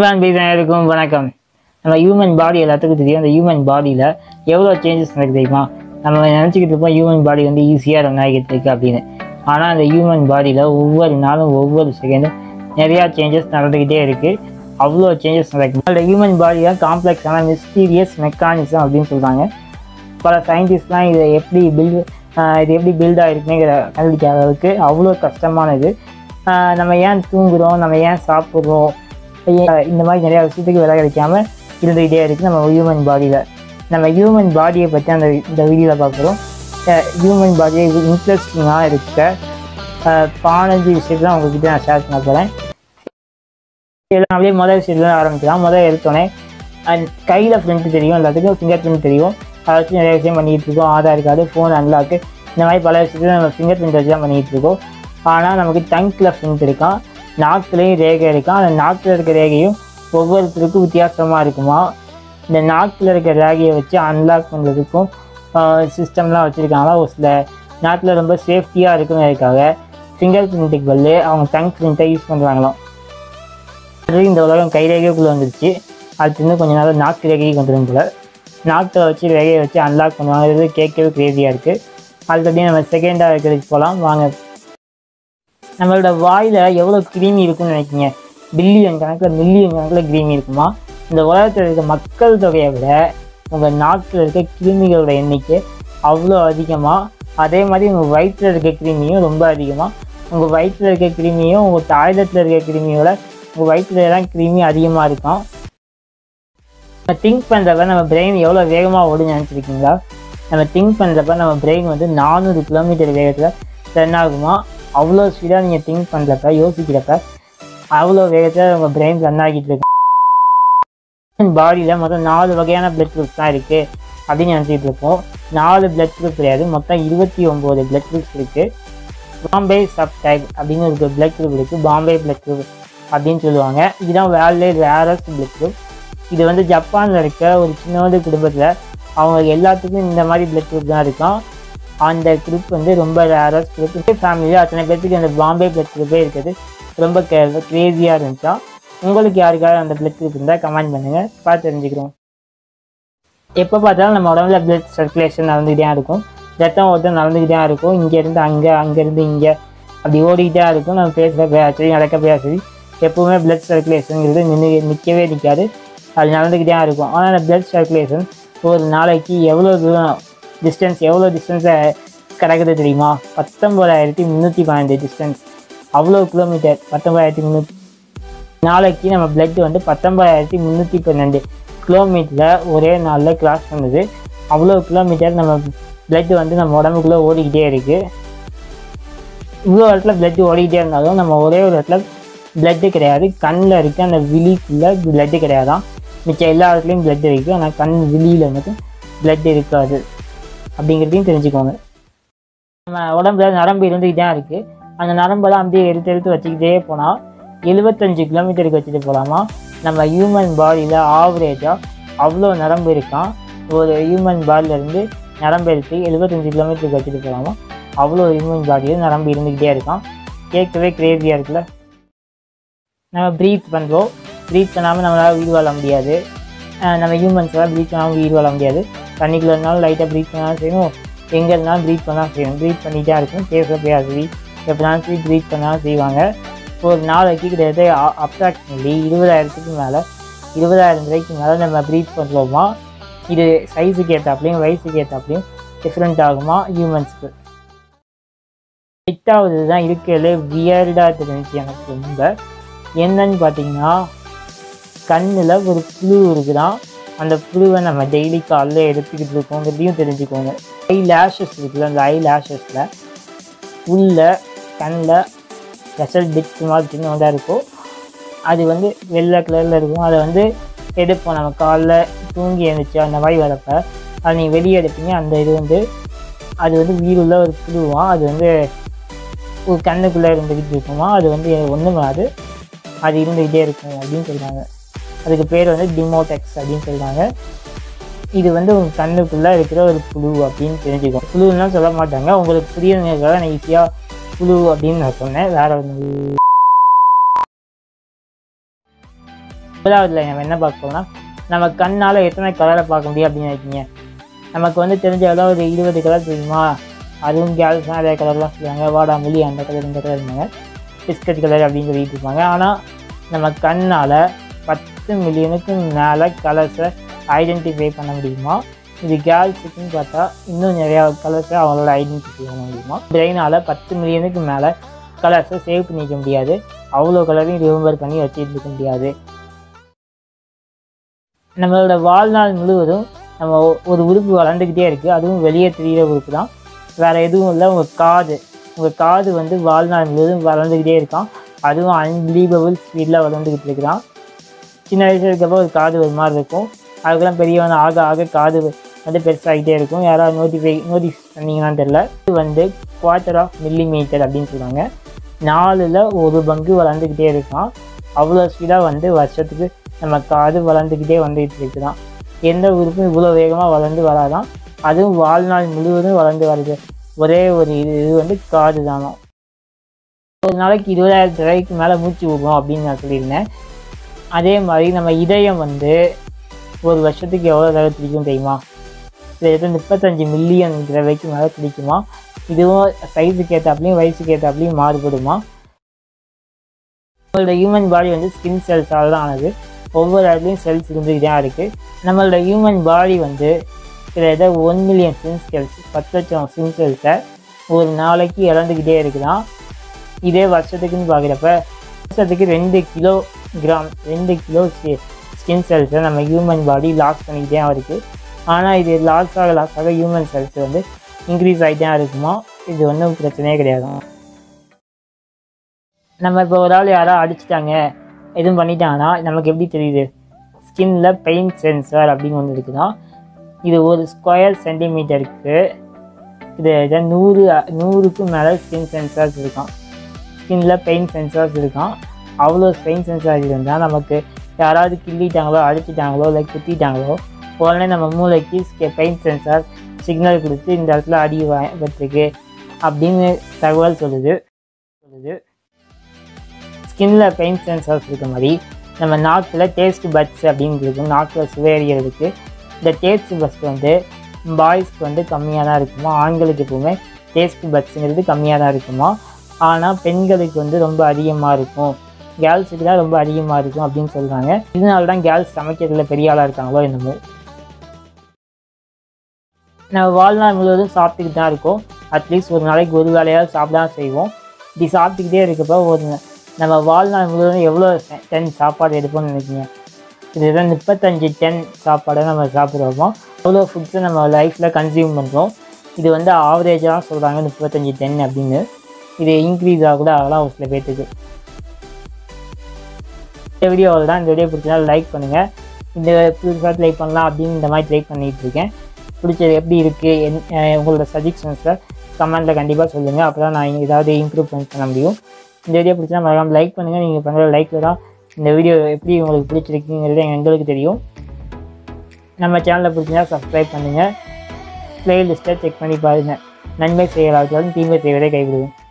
Ivan பேசுகிறதுக்கும் வணக்கம் நம்ம human பாடி எல்லாத்துக்கும் தெரியும் அந்த ஹியூமன் பாடியில் எவ்வளோ சேஞ்சஸ் நடக்குது தெரியுமா நம்ம நினச்சிக்கிட்டு இருப்போம் ஹியூமன் பாடி வந்து ஈஸியாக ரன் ஆகிட்டு இருக்கு அப்படின்னு ஆனால் அந்த ஹியூமன் பாடியில் ஒவ்வொரு நாளும் ஒவ்வொரு செகண்டும் நிறையா சேஞ்சஸ் நடந்துக்கிட்டே இருக்குது அவ்வளோ சேஞ்சஸ் நடக்கும் அந்த ஹியூமன் பாடியில் காம்ப்ளெக்ஸான மிஸ்டீரியஸ் மெக்கானிசம் அப்படின்னு சொல்கிறாங்க பல சயின்டிஸ்ட்லாம் இதை எப்படி பில்டு இது எப்படி பில்ட் ஆகிருக்குங்கிற கண்டுபிடிக்காத அளவுக்கு அவ்வளோ கஷ்டமானது ஆஹ் நம்ம ஏன் தூங்குறோம் நம்ம ஏன் சாப்பிட்றோம் ஏன் இந்த மாதிரி நிறையா விஷயத்துக்கு விலை கிடைக்காம இருந்துக்கிட்டே இருக்குது நம்ம ஹியூமன் பாடியில் நம்ம ஹியூமன் பாடியை பற்றி அந்த இந்த வீடியோவில் பார்க்குறோம் ஹியூமன் பாடியை இன்ட்ரெஸ்டிங்காக இருக்க ஆஹ் பதினஞ்சு விஷயத்தை நான் உங்ககிட்ட நான் ஷேர் பண்ண போகிறேன் இதெல்லாம் அப்படியே முதல் விஷயத்துல ஆரம்பிக்கலாம் முதல் எடுத்தோடனே அண்ட் கையில் ஃப்ரிண்ட் தெரியும் எல்லாத்துக்கும் ஃபிங்கர் பிரிண்ட் தெரியும் அதை வச்சு நிறைய விஷயம் பண்ணிகிட்டு இருக்கோம் ஆதார் கார்டு ஃபோன் அன்லாக்கு இந்த மாதிரி பல விஷயத்துல நம்ம ஃபிங்கர் பிரிண்ட் வச்சு தான் பண்ணிகிட்டு இருக்கோம் ஆனால் நமக்கு டங்கில் ஃப்ரிண்ட் இருக்கான் நாக்குலேயும் ரேகை இருக்கான் அந்த நாக்கில் இருக்க ரேகையும் ஒவ்வொருத்தருக்கும் வித்தியாசமாக இருக்குமா இந்த நாக்கில் இருக்க ரேகையை வச்சு அன்லாக் பண்ணுறதுக்கும் சிஸ்டம்லாம் வச்சுருக்காங்களா ஒரு சில நாட்டில் ரொம்ப சேஃப்டியாக இருக்குங்கிறதுக்காக ஃபிங்கர் பிரிண்ட்டுக்கு பதில் அவங்க டங் பிரிண்ட்டை யூஸ் பண்ணுறாங்களாம் அது இந்த உலகம் கை ரேகைக்குள்ளே வந்துருச்சு அடுத்து இன்னும் கொஞ்ச நாள் நாக்கு ரேகைக்கு வந்துடும் போல நாக்கை வச்சு ரேகையை வச்சு அன்லாக் பண்ணுவாங்க கேட்கவே க்ரேசியாக இருக்குது ஆல்ரெடி நம்ம செகண்டாக இருக்கிறதுக்கு போகலாம் வாங்க நம்மளோட வாயில் எவ்வளோ கிருமி இருக்குன்னு நினைக்கிங்க பில்லியன் கணக்கில் மில்லியன் கணக்கில் கிருமி இருக்குமா இந்த உலகத்தில் இருக்க மக்கள் தொகையை விட உங்கள் நாட்டில் இருக்க கிருமிகளோட எண்ணிக்கை அவ்வளோ அதிகமாக அதே மாதிரி உங்கள் வயிற்றில் இருக்க கிருமியும் ரொம்ப அதிகமாக உங்கள் வயிற்றில் இருக்க கிருமியும் உங்கள் டாய்லெட்டில் இருக்க கிருமியோட உங்கள் வயிற்றுல தான் கிருமி அதிகமாக இருக்கும் நம்ம திங்க் பண்ணுறப்ப நம்ம பிரெயின் எவ்வளோ வேகமாக ஓடுன்னு நினச்சிருக்கீங்களா நம்ம திங்க் பண்ணுறப்ப நம்ம பிரெயின் வந்து நானூறு கிலோமீட்டர் வேகத்தில் ரன் ஆகுமா அவ்வளோ ஸ்பீடாக நீங்கள் திங்க் பண்ணுறப்ப யோசிக்கிறப்ப அவ்வளோ வேகத்தில் உங்கள் பிரெயின் ரன் ஆகிட்டு இருக்கு பாடியில் மொத்தம் நாலு வகையான பிளட் குரூப்ஸ் தான் இருக்குது அப்படின்னு நினச்சிட்டு இருப்போம் நாலு பிளட் குரூப் கிடையாது மொத்தம் இருபத்தி ஒம்பது பிளட் குரூப்ஸ் இருக்குது பாம்பே சப்டைப் அப்படின்னு ஒரு பிளட் குரூப் இருக்குது பாம்பே பிளட் குரூப் அப்படின்னு சொல்லுவாங்க இதுதான் வேர்ல்ட்லே ரேரஸ்ட் பிளட் குரூப் இது வந்து ஜப்பானில் இருக்க ஒரு சின்னோடு குடும்பத்தில் அவங்க எல்லாத்துக்கும் இந்த மாதிரி பிளட் குரூப் தான் இருக்கும் அந்த குரூப் வந்து ரொம்ப ரேரஸ்ட் குரூப் ஃபேமிலியில் அத்தனை பேர்த்துக்கு அந்த பாம்பே பிளட் குரூப்பே இருக்குது ரொம்ப க்ரேஸியாக இருந்துச்சா உங்களுக்கு யாருக்காவது அந்த பிளட் குரூப் இருந்தால் கமெண்ட் பண்ணுங்கள் பார்த்து தெரிஞ்சுக்கிறோம் எப்போ பார்த்தாலும் நம்ம உடம்புல பிளட் சர்க்குலேஷன் நடந்துக்கிட்டே இருக்கும் ரத்தம் ஓட்டம் நடந்துக்கிட்டே இருக்கும் இங்கேருந்து அங்கே அங்கேருந்து இங்கே அப்படி ஓடிக்கிட்டே இருக்கும் நம்ம பேசுகிற பேசரி நடக்க பேசரி எப்போவுமே பிளட் சர்க்குலேஷனுங்கிறது நின்று நிற்கவே நிற்காது அது நடந்துக்கிட்டே இருக்கும் ஆனால் அந்த பிளட் சர்க்குலேஷன் ஒரு நாளைக்கு எவ்வளோ தூரம் டிஸ்டன்ஸ் எவ்வளோ டிஸ்டன்ஸை கிடக்குது தெரியுமா பத்தொம்போதாயிரத்தி முந்நூற்றி பன்னெண்டு டிஸ்டன்ஸ் அவ்வளோ கிலோமீட்டர் பத்தொம்பதாயிரத்தி முந்நூற்றி நாளைக்கு நம்ம பிளட் வந்து பத்தொம்பதாயிரத்தி முந்நூற்றி பன்னெண்டு கிலோமீட்டரில் ஒரே நாளில் கிராஸ் பண்ணுது அவ்வளோ கிலோமீட்டர் நம்ம பிளட் வந்து நம்ம உடம்புக்குள்ளே ஓடிக்கிட்டே இருக்குது இவ்வளோ இடத்துல பிளட் ஓடிக்கிட்டே இருந்தாலும் நம்ம ஒரே ஒரு இடத்துல பிளட்டு கிடையாது கண்ணில் இருக்க அந்த விழிக்குள்ளே பிளட்டு கிடையாதான் மிச்சம் எல்லா இடத்துலையும் பிளட் இருக்குது ஆனால் கண் விழியில் மட்டும் பிளட் இருக்காது அப்படிங்கிறதையும் தெரிஞ்சுக்கோங்க நம்ம உடம்புல நரம்பு இருந்துக்கிட்டே தான் இருக்குது அந்த நரம்பெல்லாம் அப்படியே எடுத்து எடுத்து வச்சுக்கிட்டே போனால் எழுபத்தஞ்சு கிலோமீட்டருக்கு வச்சுட்டு போகலாமா நம்ம ஹியூமன் பாடியில் ஆவரேஜாக அவ்வளோ நரம்பு இருக்கான் ஒரு ஹியூமன் பாடியிலேருந்து நரம்பு எடுத்து எழுபத்தஞ்சு கிலோமீட்டருக்கு வச்சுட்டு போகலாமா அவ்வளோ ஹியூமன் பாடியில் நரம்பு இருந்துக்கிட்டே இருக்கான் கேட்கவே கிரேசியாக இருக்குல்ல நம்ம ப்ரீத் பண்ணுறோம் ப்ரீத் பண்ணாமல் நம்மளால் உயிர் வாழ முடியாது அஹ் நம்ம ஹியூமன்ஸ்லாம் ப்ரீத் பண்ணாமல் உயிர் வாழ முடியாது தண்ணிக்குள்ள இருந்தாலும் லைட்டாக ப்ரீத் பண்ணாலும் செய்யணும் எங்கே இருந்தாலும் ப்ரீத் பண்ணாலும் செய்யணும் ப்ரீத் பண்ணிகிட்டே இருக்கணும் பேச பேசி எப்படினாலும் சரி ப்ரீத் பண்ணாலும் செய்வாங்க ஒரு நாளைக்கு கிட்டத்தட்ட அப்ராக்சிமேட்லி இருபதாயிரத்துக்கு மேலே இருபதாயிரம் ரூபாய்க்கு மேலே நம்ம ப்ரீத் பண்ணுறோமா இது சைஸுக்கு ஏற்றாப்புலையும் வயசுக்கு ஏற்றாப்புலையும் டிஃப்ரெண்ட் ஆகுமா ஹியூமன்ஸ்க்கு எட்டாவது தான் இருக்கிறதுலே வியர்டாக தெரிஞ்சிச்சு எனக்கு ரொம்ப என்னன்னு பார்த்தீங்கன்னா கண்ணில் ஒரு புழு இருக்குதான் அந்த புழுவை நம்ம டெய்லி காலைல எடுத்துக்கிட்டு இருக்கோங்கிறதையும் தெரிஞ்சுக்கோங்க ஐ லேஷஸ் இருக்குல்ல அந்த ஐ லேஷஸில் உள்ள கண்ணில் ஸ்பெஷல் பிட்ஸ் மாதிரி சின்னதாக இருக்கும் அது வந்து வெள்ளை கலரில் இருக்கும் அதை வந்து எடுப்போம் நம்ம காலைல தூங்கி எழுந்துச்சு அந்த மாதிரி வரப்ப அதை நீங்கள் வெளியே எடுப்பீங்க அந்த இது வந்து அது வந்து உயிருள்ள ஒரு புழுவாம் அது வந்து ஒரு கண்ணுக்குள்ளே இருந்துக்கிட்டு இருக்குமா அது வந்து ஒன்றும் வராது அது இருந்துக்கிட்டே இருக்கும் அப்படின்னு சொல்கிறாங்க அதுக்கு பேர் வந்து டிமோடெக்ஸ் அப்படின்னு சொல்கிறாங்க இது வந்து உங்கள் கண்ணுக்குள்ளே இருக்கிற ஒரு புழு அப்படின்னு தெரிஞ்சுக்கணும் புழுலாம் சொல்ல மாட்டாங்க உங்களுக்கு புரியணுங்கிறதுக்காக நான் ஈஸியாக புழு அப்படின்னு நான் சொன்னேன் வேற ஒன்று முதலாவதுல நம்ம என்ன பார்க்க போறோம்னா நம்ம கண்ணால் எத்தனை கலரை பார்க்க முடியும் அப்படின்னு நினைக்கிங்க நமக்கு வந்து தெரிஞ்ச அளவு ஒரு இருபது கலர் தெரியுமா அதுவும் கேர்ள்ஸ் தான் அதே கலர்லாம் சொல்லுவாங்க வாடாமல்லி அந்த கலர் இந்த கலர் இருந்தாங்க பிஸ்கட் கலர் அப்படின்னு சொல்லிட்டு இருப்பாங்க ஆனால் நம்ம கண்ணால் பத்து மில்லியனுக்கு மேலே கலர்ஸை ஐடென்டிஃபை பண்ண முடியுமா இது கேர்ள்ஸுக்குன்னு பார்த்தா இன்னும் நிறையா கலர்ஸை அவங்களோட ஐடென்டிஃபை பண்ண முடியுமா பிரெயினால் பத்து மில்லியனுக்கு மேலே கலர்ஸை சேவ் பண்ணிக்க முடியாது அவ்வளோ கலரையும் ரிமெம்பர் பண்ணி வச்சுட்டு இருக்க முடியாது நம்மளோட வாழ்நாள் முழுவதும் நம்ம ஒ- ஒரு உறுப்பு வளர்ந்துக்கிட்டே இருக்குது அதுவும் வெளியே தெரிகிற உறுப்பு தான் வேறு எதுவும் இல்லை உங்கள் காது உங்கள் காது வந்து வாழ்நாள் முழுவதும் வளர்ந்துக்கிட்டே இருக்கான் அதுவும் அன்பிலீவபிள் ஸ்பீடில் வளர்ந்துக்கிட்டு இருக்கிறான் சின்ன வயசுல இருக்கப்போ ஒரு காது ஒரு மாதிரி இருக்கும் அதுக்கெல்லாம் பெரியவன் ஆக ஆக காது வந்து பெருசாகிட்டே இருக்கும் யாராவது நோட்டிஃபை நோட்டீஸ் பண்ணீங்களான்னு தெரில இது வந்து குவார்ட்டர் ஆஃப் மில்லி மீட்டர் அப்படின்னு சொல்லுவாங்க நாலில் ஒரு பங்கு வளர்ந்துக்கிட்டே இருக்கான் அவ்வளோ ஸ்பீடாக வந்து வருஷத்துக்கு நம்ம காது வளர்ந்துக்கிட்டே வந்துகிட்டு இருக்குதான் எந்த உறுப்பும் இவ்வளோ வேகமாக வளர்ந்து வராதான் அதுவும் வாழ்நாள் முழுவதும் வளர்ந்து வருது ஒரே ஒரு இது இது வந்து காது தானோ ஒரு நாளைக்கு இருபதாயிரம் தடவைக்கு மேலே மூச்சு விடுவோம் அப்படின்னு நான் சொல்லியிருந்தேன் அதே மாதிரி நம்ம இதயம் வந்து ஒரு வருஷத்துக்கு எவ்வளோ தடவை துடிக்கும் தெரியுமா கிட்டத்தட்ட முப்பத்தஞ்சு மில்லியன் தடவைக்கு மேலே துடிக்குமா இதுவும் சைஸுக்கு ஏற்றாப்புலையும் வயசுக்கு ஏற்றாப்புலையும் மாறுபடுமா நம்மளோட ஹியூமன் பாடி வந்து ஸ்கின் செல்ஸால் தான் ஆனது ஒவ்வொரு இடத்துலையும் செல்ஸ் இருந்துக்கிட்டே தான் இருக்குது நம்மளோட ஹியூமன் பாடி வந்து கிட்டத்தட்ட ஒன் மில்லியன் ஸ்கின் செல்ஸ் பத்து லட்சம் ஸ்கின் செல்ஸை ஒரு நாளைக்கு இழந்துக்கிட்டே இருக்குதான் இதே வருஷத்துக்குன்னு பார்க்குறப்ப வருஷத்துக்கு ரெண்டு கிலோ கிராம் ரெண்டு கிலோ ஸ்கின் செல்ஸை நம்ம ஹியூமன் பாடி லாஸ் பண்ணிக்கிட்டே தான் இருக்குது ஆனால் இது லாஸ் ஆக லாஸ் ஆக ஹியூமன் செல்ஸ் வந்து இன்க்ரீஸ் ஆகிட்டே தான் இருக்குமா இது ஒன்றும் பிரச்சனையே கிடையாது நம்ம இப்போ ஒரு ஆள் யாரோ அடிச்சிட்டாங்க எதுவும் பண்ணிட்டாங்கன்னா நமக்கு எப்படி தெரியுது ஸ்கின்ல பெயின் சென்சார் அப்படின்னு ஒன்று இருக்குதான் இது ஒரு ஸ்கொயர் சென்டிமீட்டருக்கு இது இதை நூறு நூறுக்கும் மேலே ஸ்கின் சென்சார்ஸ் இருக்கான் ஸ்கின்ல பெயின் சென்சார்ஸ் இருக்கான் அவ்வளோ பெயின் சென்சார் இருந்தால் நமக்கு யாராவது கிள்ளிட்டாங்களோ அடிச்சிட்டாங்களோ இல்லை குத்திட்டாங்களோ உடனே நம்ம மூளைக்கு பெயின் சென்சார் சிக்னல் கொடுத்து இந்த இடத்துல அடி பட்டிருக்கு அப்படின்னு தகவல் சொல்லுது சொல்லுது ஸ்கின்ல பெயின் சென்சார்ஸ் இருக்க மாதிரி நம்ம நாக்கில் டேஸ்ட் பட்ஸ் அப்படின்னு இருக்கும் நாக்கில் சுவையறிகிறதுக்கு இந்த டேஸ்ட் பட்ஸ் வந்து பாய்ஸ்க்கு வந்து கம்மியாக தான் இருக்குமா ஆண்களுக்கு எப்பவுமே டேஸ்ட் பட்ஸுங்கிறது கம்மியாக தான் இருக்குமா ஆனால் பெண்களுக்கு வந்து ரொம்ப அதிகமாக இருக்கும் கேர்ள்ஸுக்கு தான் ரொம்ப அதிகமாக இருக்கும் அப்படின்னு சொல்கிறாங்க இதனால தான் கேர்ள்ஸ் சமைக்கிறதுல பெரிய ஆளாக இருக்காங்களோ என்னமோ நம்ம வாழ்நாள் முழுவதும் சாப்பிட்டுக்கிட்டு தான் இருக்கோம் அட்லீஸ்ட் ஒரு நாளைக்கு ஒரு வேலையாவது சாப்பிட தான் செய்வோம் இப்படி சாப்பிட்டுக்கிட்டே இருக்கப்போ ஒரு நம்ம வாழ்நாள் முழுவதும் எவ்வளோ டன் சாப்பாடு எடுப்போம்னு நினைக்கிறீங்க இதுதான் முப்பத்தஞ்சு டன் சாப்பாடை நம்ம சாப்பிட்றோமோ அவ்வளோ ஃபுட்ஸை நம்ம லைஃப்பில் கன்சியூம் பண்ணுறோம் இது வந்து ஆவரேஜாக சொல்கிறாங்க முப்பத்தஞ்சு டன் அப்படின்னு இது இன்க்ரீஸ் ஆக கூட ஆகலாம் ஒரு சில பேர்த்துக்கு இந்த வீடியோவில் தான் இந்த வீடியோ பிடிச்சதா லைக் பண்ணுங்கள் இந்த புதுசாக ட்ரை பண்ணலாம் அப்படின்னு இந்த மாதிரி ட்ரை பண்ணிகிட்டு இருக்கேன் பிடிச்சது எப்படி இருக்குது என் அஹ் உங்களோட சஜஷன்ஸை கமெண்ட்டில் கண்டிப்பாக சொல்லுங்கள் அப்போ தான் நான் ஏதாவது இம்ப்ரூவ்மெண்ட் பண்ண முடியும் இந்த வீடியோ பிடிச்சா மறக்காம லைக் பண்ணுங்கள் நீங்கள் பண்ணுற லைக்கில் தான் இந்த வீடியோ எப்படி உங்களுக்கு பிடிச்சிருக்குங்கிறது எங்களுக்கு தெரியும் நம்ம சேனலை பிடிச்சிருந்தா சப்ஸ்கிரைப் பண்ணுங்கள் ப்ளேலிஸ்ட்டை செக் பண்ணி பாருங்கள் நன்மை செய்யலாவிட்டாலும் தீமை செய்வதை கைவிடுவோம்